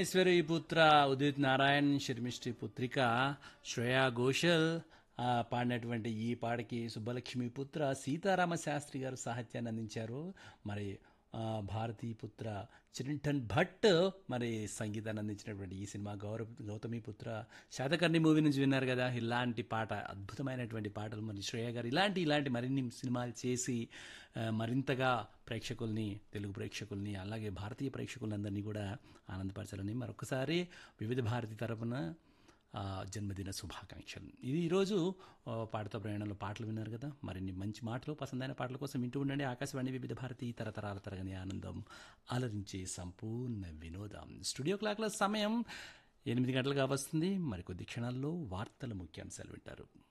భువనేశ్వరి పుత్ర ఉదిత్ నారాయణ్ శర్మిష్టి పుత్రిక శ్రేయా ఘోషల్ ఆ, పాడినటువంటి ఈ పాటకి సుబ్బలక్ష్మి పుత్ర సీతారామ శాస్త్రి గారు సాహిత్యాన్ని అందించారు మరి ఆ, భారతీ పుత్ర చిరంటన్ భట్ మరి సంగీతాన్ని అందించినటువంటి ఈ సినిమా గౌరవ గౌతమి పుత్ర శాతకర్ణి మూవీ నుంచి విన్నారు కదా ఇలాంటి పాట అద్భుతమైనటువంటి పాటలు మరి శ్రేయ గారు ఇలాంటి ఇలాంటి మరిన్ని సినిమాలు చేసి ఆ, మరింతగా ప్రేక్షకుల్ని తెలుగు ప్రేక్షకుల్ని అలాగే భారతీయ ప్రేక్షకులందరినీ కూడా ఆనందపరచాలని మరొకసారి వివిధ భారతి తరపున ఆ, జన్మదిన శుభాకాంక్షలు ఇది ఈరోజు ఆ, పాటతో ప్రయాణంలో పాటలు విన్నారు కదా మరిన్ని మంచి మాటలు పసందైన పాటల కోసం వింటూ ఉండండి ఆకాశవాణి వివిధ భారతి తరతరాల తరగని ఆనందం అలరించే సంపూర్ణ వినోదం స్టూడియో క్లాక్ల సమయం ఎనిమిది గంటలుగా వస్తుంది మరికొద్ది క్షణాల్లో వార్తల ముఖ్యాంశాలు వింటారు